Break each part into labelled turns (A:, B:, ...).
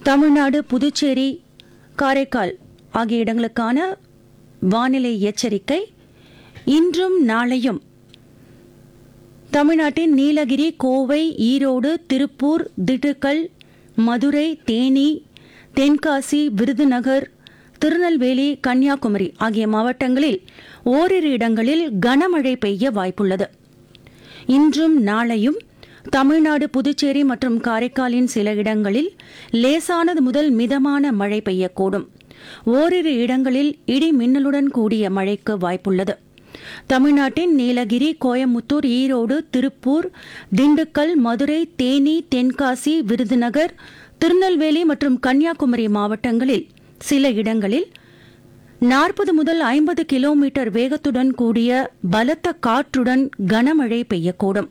A: தமிழ்நாடு புதுச்சேரி காரைக்கால் ஆகிய இடங்களுக்கான வானிலை எச்சரிக்கை இன்றும் நாளையும் தமிழ்நாட்டின் நீலகிரி கோவை ஈரோடு திருப்பூர் திண்டுக்கல் மதுரை தேனி தென்காசி விருதுநகர் திருநெல்வேலி கன்னியாகுமரி ஆகிய மாவட்டங்களில் ஓரிரு இடங்களில் கனமழை பெய்ய வாய்ப்புள்ளது இன்றும் நாளையும் தமிழ்நாடு புதுச்சேரி மற்றும் காரைக்காலின் சில இடங்களில் லேசானது முதல் மிதமான மழை பெய்யக்கூடும் ஓரிரு இடங்களில் இடி மின்னலுடன் கூடிய மழைக்கு வாய்ப்புள்ளது தமிழ்நாட்டின் நீலகிரி கோயமுத்தூர் ஈரோடு திருப்பூர் திண்டுக்கல் மதுரை தேனி தென்காசி விருதுநகர் திருநெல்வேலி மற்றும் கன்னியாகுமரி மாவட்டங்களில் சில இடங்களில் நாற்பது முதல் ஐம்பது கிலோமீட்டர் வேகத்துடன் கூடிய பலத்த காற்றுடன் கனமழை பெய்யக்கூடும்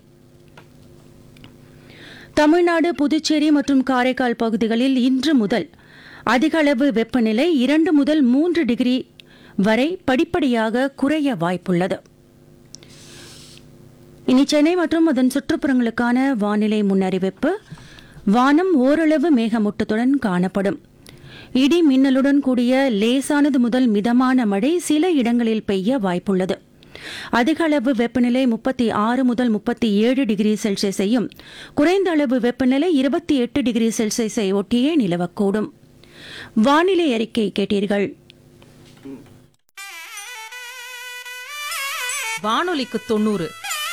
A: தமிழ்நாடு புதுச்சேரி மற்றும் காரைக்கால் பகுதிகளில் இன்று முதல் அதிக அளவு வெப்பநிலை இரண்டு முதல் மூன்று டிகிரி வரை படிப்படியாக குறைய வாய்ப்புள்ளது இனி சென்னை மற்றும் அதன் சுற்றுப்புறங்களுக்கான வானிலை முன்னறிவிப்பு வானம் ஓரளவு மேகமூட்டத்துடன் காணப்படும் இடி மின்னலுடன் கூடிய லேசானது முதல் மிதமான மழை சில இடங்களில் பெய்ய வாய்ப்புள்ளது அதிக அளவு வெப்பநிலை முப்பத்தி ஆறு முதல் முப்பத்தி ஏழு டிகிரி செல்சியஸையும் குறைந்த அளவு வெப்பநிலை இருபத்தி எட்டு டிகிரி செல்சியஸை ஒட்டியே நிலவக்கூடும் வானிலை அறிக்கை கேட்டீர்கள்
B: வானொலிக்கு தொண்ணூறு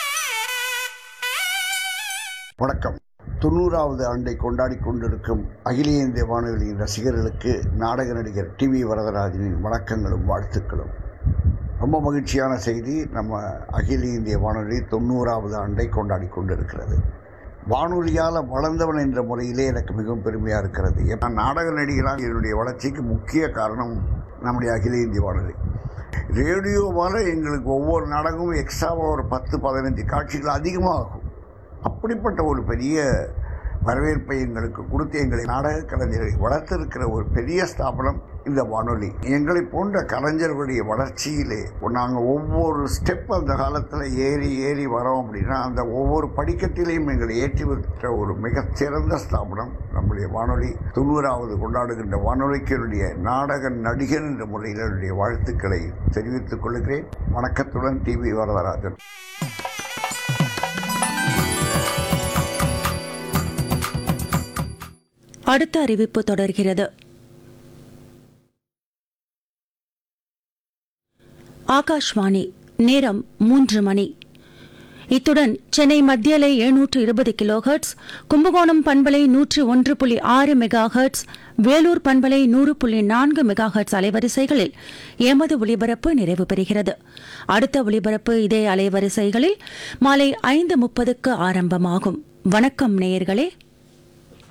C: வணக்கம் தொண்ணூறாவது ஆண்டை கொண்டாடி கொண்டிருக்கும் அகில இந்திய வானொலியின் ரசிகர்களுக்கு நாடக நடிகர் டி வி வரதராஜனின் வணக்கங்களும் வாழ்த்துக்களும் ரொம்ப மகிழ்ச்சியான செய்தி நம்ம அகில இந்திய வானொலி தொண்ணூறாவது ஆண்டை கொண்டாடி கொண்டிருக்கிறது வானொலியால் வளர்ந்தவன் என்ற முறையிலே எனக்கு மிகவும் பெருமையாக இருக்கிறது நான் நாடக நடிகராக என்னுடைய வளர்ச்சிக்கு முக்கிய காரணம் நம்முடைய அகில இந்திய வானொலி ரேடியோவால் எங்களுக்கு ஒவ்வொரு நாடகமும் எக்ஸ்ட்ராவாக ஒரு பத்து பதினஞ்சு காட்சிகள் அதிகமாகும் அப்படிப்பட்ட ஒரு பெரிய வரவேற்பை எங்களுக்கு கொடுத்து எங்களை நாடக கலைஞரை வளர்த்திருக்கிற ஒரு பெரிய ஸ்தாபனம் இந்த வானொலி எங்களை போன்ற கலைஞர்களுடைய வளர்ச்சியிலே நாங்கள் ஒவ்வொரு ஸ்டெப் அந்த காலத்தில் ஏறி ஏறி வரோம் அப்படின்னா அந்த ஒவ்வொரு படிக்கட்டிலையும் எங்களை ஏற்றி வைத்த ஒரு மிகச்சிறந்த ஸ்தாபனம் நம்முடைய வானொலி தொண்ணூறாவது கொண்டாடுகின்ற வானொலிக்கு என்னுடைய நாடக நடிகர் என்ற முறையில் என்னுடைய வாழ்த்துக்களை தெரிவித்துக் கொள்கிறேன் வணக்கத்துடன் டிவி வரதராஜன்
A: அடுத்த அறிவிப்பு தொடர்கிறது ஆகாஷ்வாணி நேரம் மூன்று மணி இத்துடன் சென்னை மத்தியலை எழுநூற்று இருபது கிலோஹெர்ட்ஸ் கும்பகோணம் பண்பலை நூற்று ஒன்று புள்ளி ஆறு மெகா ஹெர்ட்ஸ் வேலூர் பண்பலை நூறு புள்ளி நான்கு மெகா ஹெர்ட்ஸ் அலைவரிசைகளில் எமது ஒலிபரப்பு நிறைவு பெறுகிறது அடுத்த ஒலிபரப்பு இதே அலைவரிசைகளில் மாலை ஐந்து முப்பதுக்கு ஆரம்பமாகும் வணக்கம் நேயர்களே